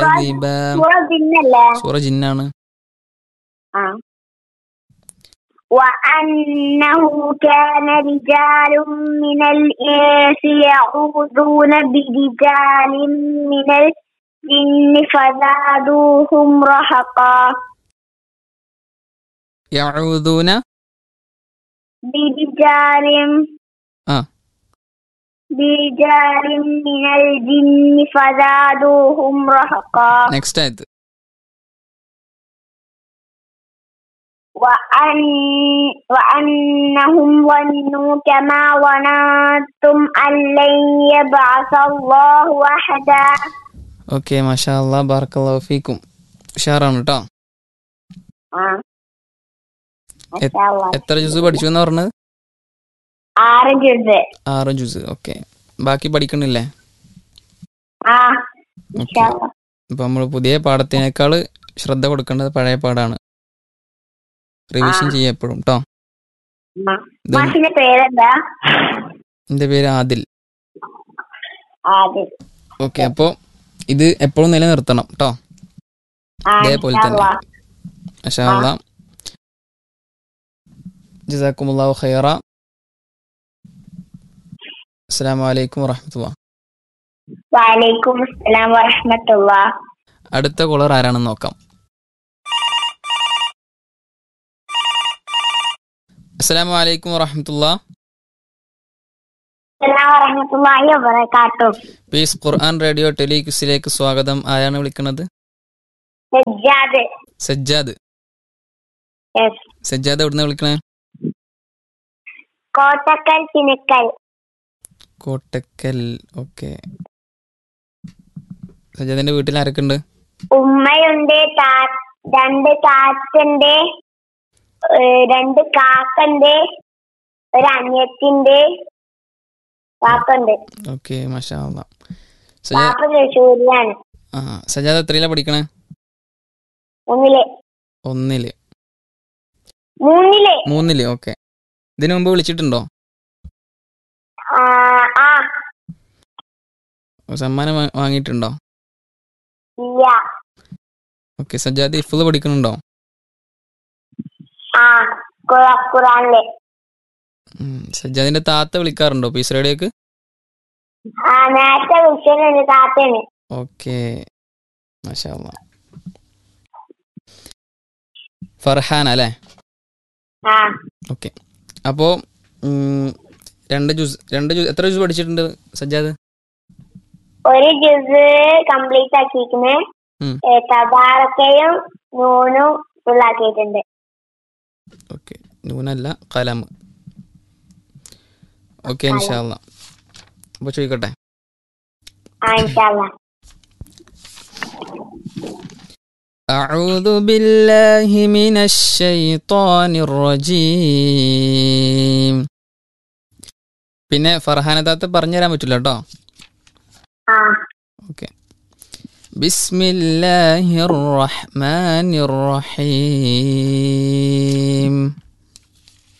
كذبا സൂറ ജിന്നല്ലേ സൂറ ജിന്നാണ് ആ وأنه كان رجال من الإنس يعوذون برجال من الجن فزادوهم رهقا يعوذون برجال آه. برجال من الجن فزادوهم رهقا നെക്സ്റ്റ് ആയത് وأن وأنهم ظنوا كما ظننتم أن لن يبعث الله أحدا ഓക്കെ മാഷാ അല്ലാ ബാർക്കല്ലാഹു ഫീക്കും ഉഷാറാണ് കേട്ടോ آه. ما എ- شاء الله. എത്ര ജ്യൂസ് പഠിച്ചു എന്ന് പറഞ്ഞത് ആറ് ജുസ് ആറ് ജ്യൂസ് ഓക്കെ ബാക്കി പഠിക്കണില്ലേ ആ ഓക്കെ ഇൻഷാല്ലാ. ഇപ്പൊ നമ്മൾ പുതിയ പാഠത്തിനേക്കാൾ ശ്രദ്ധ കൊടുക്കേണ്ടത് പഴയ പാഠാണ് റിവിഷൻ ആ. ചെയ്യാം എപ്പോഴും കേട്ടോ ആ. ഇത് മാഷിന്റെ പേരെന്താ എന്റെ പേര് ആദിൽ ആദ്യ ഓക്കെ അപ്പോൾ ഇത് എപ്പോഴും നിലനിർത്തണം കേട്ടോ ഇതേപോലെ തന്നെ മാഷാ അല്ലാ ജസാക്കുമുല്ലാഹു ഖൈറ അസ്സലാമു അലൈക്കും വറഹമത്തുള്ള വലൈക്കും അസ്സലാം വറഹമത്തുള്ള അടുത്ത കോളർ ആരാണെന്ന് നോക്കാം അസ്സലാമു അലൈക്കും വറഹമത്തുള്ള അസ്സലാം വറഹമത്തുള്ളാഹി വബറകാതുഹു പീസ് ഖുർആൻ റേഡിയോ ടെലിക്സിലേക്ക് സ്വാഗതം ആരാണ് വിളിക്കുന്നത് സജ്ജാദ് സജ്ജാദ് യെസ് സജ്ജാദ് എവിടുന്ന് വിളിക്കണേ കോട്ടക്കൽ ചിനക്കൽ കോട്ടക്കൽ ഓക്കെ സജ്ജാദിന്റെ വീട്ടിൽ ആരൊക്കെ ഉണ്ട് ഉമ്മയുണ്ട് താ- രണ്ട് താത്തണ്ട് ഏഹ് രണ്ട് കാക്കണ്ട് ഒരു അനിയത്തിന്റെ പാപ്പുണ്ട് ഓക്കെ മാഷാ അല്ലാ. സജ്ജാദ് പാപ്പ തൃശ്ശൂരിലാണ് ആ സജ്ജാദ് എത്രയിലാ പഠിക്കണേ ഒന്നില് ഒന്നില് മൂന്നില് മൂന്നില് ഓക്കെ ഇതിനു മുമ്പ് വിളിച്ചിട്ടുണ്ടോ ആ ആ സമ്മാനം വാ- വാങ്ങിയിട്ടുണ്ടോ ഇല്ല ഓക്കെ സജ്ജാദ് ഇഫ്ള് പഠിക്കുന്നുണ്ടോ ആ ഖുറ- ഖുറാനില് ഉം. സജ്ജാദിന്റെ താത്ത വിളിക്കാറുണ്ടോ പീസ് റേഡിയോക്ക് ആ നേരത്തെ വിളിച്ചിട്ടുണ്ട് താത്തയാണ് ഓക്കെ മാഷാ അല്ലാ. ഫർഹാൻ അല്ലേ ആ ഓക്കെ അപ്പോൾ രണ്ട് ജ്യൂസ് രണ്ട് ജ്യൂസ് എത്ര ജ്യൂസ് പഠിച്ചിട്ടുണ്ട് സജ്ജാദ് ഒരു ജ്യൂസ് കംപ്ലീറ്റ് ആക്കിയിരിക്കുന്നത് ഉം. തബാറക്കയും നൂനും ഫുള്ളാക്കിയിട്ടുണ്ട് ഓക്കെ നൂനല്ല കലാം ഓക്കെ ഇൻഷാല്ല അപ്പോൾ ചോദിക്കട്ടെ ആ ഇൻഷാല്ലാ أعوذ بالله من الشيطان الرجيم പിന്നെ ഫർഹാന താത്ത പറഞ്ഞു തരാൻ പറ്റില്ല കേട്ടോ ആ ഓക്കെ ബിസ്മില്ലാഹിർ റഹ്മാനിർ റഹീം